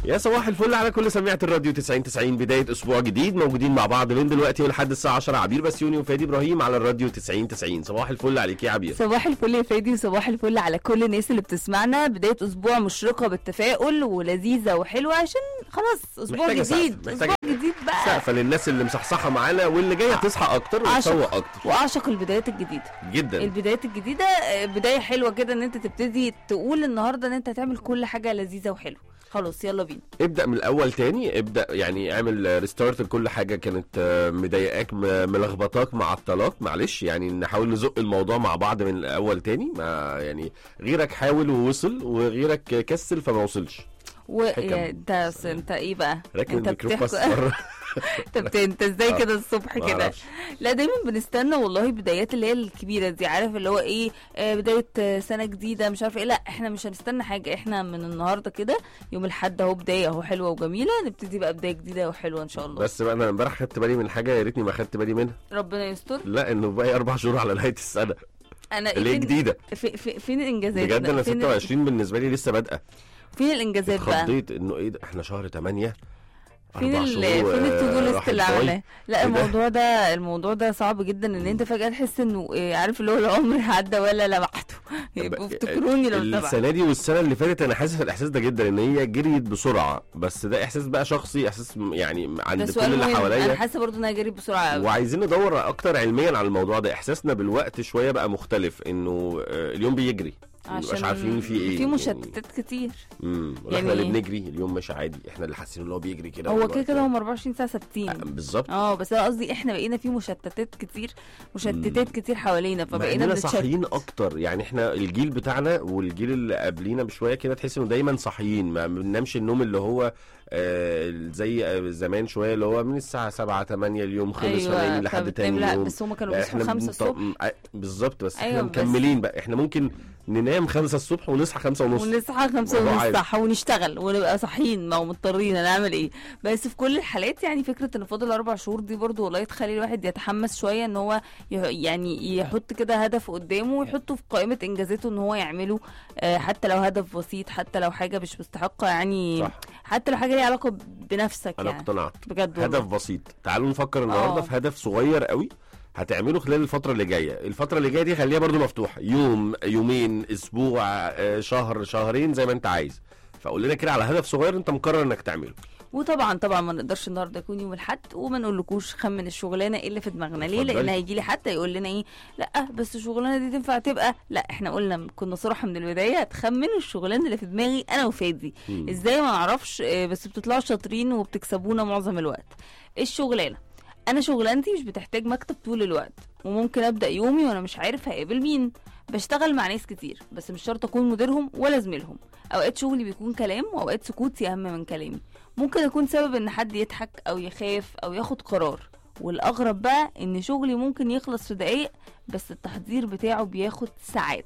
يا صباح الفل على كل سميعة الراديو 90 90 بداية أسبوع جديد موجودين مع بعض من دلوقتي ولحد الساعة 10 عبير بسيوني وفادي إبراهيم على الراديو 90 90 صباح الفل عليك يا عبير صباح الفل يا فادي وصباح الفل على كل الناس اللي بتسمعنا بداية أسبوع مشرقة بالتفاؤل ولذيذة وحلوة عشان خلاص أسبوع محتاجة سقف، جديد محتاجة- أسبوع جديد بقى سقفة للناس اللي مصحصحة معانا واللي جاية تصحى أكتر وتسوق أعشق أكتر وأعشق البدايات الجديدة جدا البدايات الجديدة آه، بداية حلوة كده إن أنت تبتدي تقول النهاردة إن أنت هتعمل كل حاجة لذيذة وحلوة خلاص يلا بينا ابدأ من الأول تاني ابدأ يعني اعمل ريستارت لكل حاجة كانت آه، مضايقاك م- ملخبطاك معطلاك معلش يعني نحاول نزق الموضوع مع بعض من الأول تاني ما يعني غيرك حاول ووصل وغيرك كسل فما وصلش و حكم. يا- انت انت ايه بقى؟ راكن انت الميكروفون بس بتحكي بره انت بت- انت ازاي آه. كده الصبح ما كده؟ أعرفش. لا دايما بنستنى والله بدايات اللي هي الكبيره دي عارف اللي هو ايه آه بدايه آه، سنه جديده مش عارفه ايه لا احنا مش هنستنى حاجه احنا من النهارده كده يوم الاحد اهو بدايه اهو حلوه وجميله نبتدي بقى بدايه جديده وحلوه ان شاء الله بس بقى انا امبارح خدت بالي من حاجه يا ريتني ما خدت بالي منها ربنا يستر لا انه باقي اربع شهور على نهايه السنه انا اللي هي فين جديده في في فين الانجازات بجد انا فين 26 بالنسبه لي لسه بادئه فين الانجازات بقى اتخضيت انه ايه ده احنا شهر 8 فين أربع ال شهور، فين التو آه، دو ليست راحت اللي باي. عملناه لا إيه ده؟ الموضوع ده الموضوع ده صعب جدا ان انت فجاه تحس انه إيه، عارف اللي هو العمر عدى ولا لمحته يبقوا افتكروني لو تبع السنه دي والسنه اللي فاتت انا حاسس الاحساس ده جدا ان هي جريت بسرعه بس ده احساس بقى شخصي احساس م- يعني ده عند كل سؤال اللي مهم انا حواليا حاسه برضو انها جريت بسرعه قوي وعايزين ندور اكتر علميا على الموضوع ده احساسنا بالوقت شويه بقى مختلف انه آه، اليوم بيجري مش عارفين في ايه في يعني. مشتتات كتير امم يعني- احنا اللي بنجري اليوم مش عادي احنا اللي حاسين ان هو بيجري كده هو والوقت- كده كده هم 24 ساعه ثابتين آه، بالظبط اه بس انا قصدي احنا بقينا في مشتتات كتير مشتتات كتير حوالينا مع فبقينا اننا بنتشتت صاحيين اكتر يعني احنا الجيل بتاعنا والجيل اللي قبلينا بشويه كده تحس انه دايما صاحيين ما بننامش النوم اللي هو آه زي آه، زمان شويه اللي هو من الساعه 7 8 اليوم خلص ايوه فنايم لحد فبتنام- تاني لا يوم بس هم كانوا لا، بيصحوا 5 بنط- الصبح م- آه، بالظبط بس أيوة، احنا بس- مكملين بقى احنا ممكن ننام 5 الصبح ونصحى 5 ونص ونصحى خمسة الموضوع ونص عادي. صح ونشتغل ونبقى صاحيين ما هو مضطرين هنعمل ايه بس في كل الحالات يعني فكرة ان فاضل اربع شهور دي برضو والله تخلي الواحد يتحمس شوية ان هو يه- يعني يحط كده هدف قدامه ويحطه في قائمة انجازاته ان هو يعمله آه، حتى لو هدف بسيط حتى لو حاجة مش مستحقة يعني صح حتى لو حاجة ليها علاقة بنفسك انا يعني اقتنعت بجد والله. هدف بسيط تعالوا نفكر النهارده آه. في هدف صغير قوي هتعمله خلال الفترة اللي جاية الفترة اللي جاية دي خليها برضو مفتوحة يوم يومين اسبوع آه، شهر شهرين زي ما انت عايز فقول لنا كده على هدف صغير انت مقرر انك تعمله وطبعا طبعا ما نقدرش النهارده يكون يوم الاحد وما نقولكوش خمن الشغلانه ايه اللي في دماغنا ليه اتفضلي. لان هيجي لي حتى يقول لنا ايه لا بس الشغلانه دي تنفع تبقى لا احنا قلنا كنا صراحه من البدايه هتخمنوا الشغلانه اللي في دماغي انا وفادي مم. ازاي ما نعرفش آه، بس بتطلعوا شاطرين وبتكسبونا معظم الوقت الشغلانه انا شغلانتي مش بتحتاج مكتب طول الوقت وممكن ابدا يومي وانا مش عارف هقابل مين بشتغل مع ناس كتير بس مش شرط اكون مديرهم ولا زميلهم اوقات شغلي بيكون كلام واوقات سكوتي اهم من كلامي ممكن اكون سبب ان حد يضحك او يخاف او ياخد قرار والاغرب بقى ان شغلي ممكن يخلص في دقايق بس التحضير بتاعه بياخد ساعات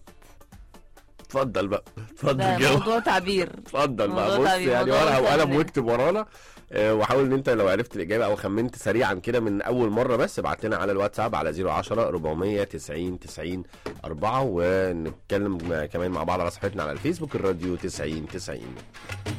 اتفضل بقى اتفضل ده كده موضوع تعبير اتفضل بقى موضوع بص تعبير، يعني موضوع ورقة وقلم سهل. واكتب ورانا آه، وحاول ان انت لو عرفت الاجابه او خمنت سريعا كده من اول مره بس ابعت لنا على الواتساب على 010 490 90 4 ونتكلم كمان مع بعض على صفحتنا على الفيسبوك الراديو 90 90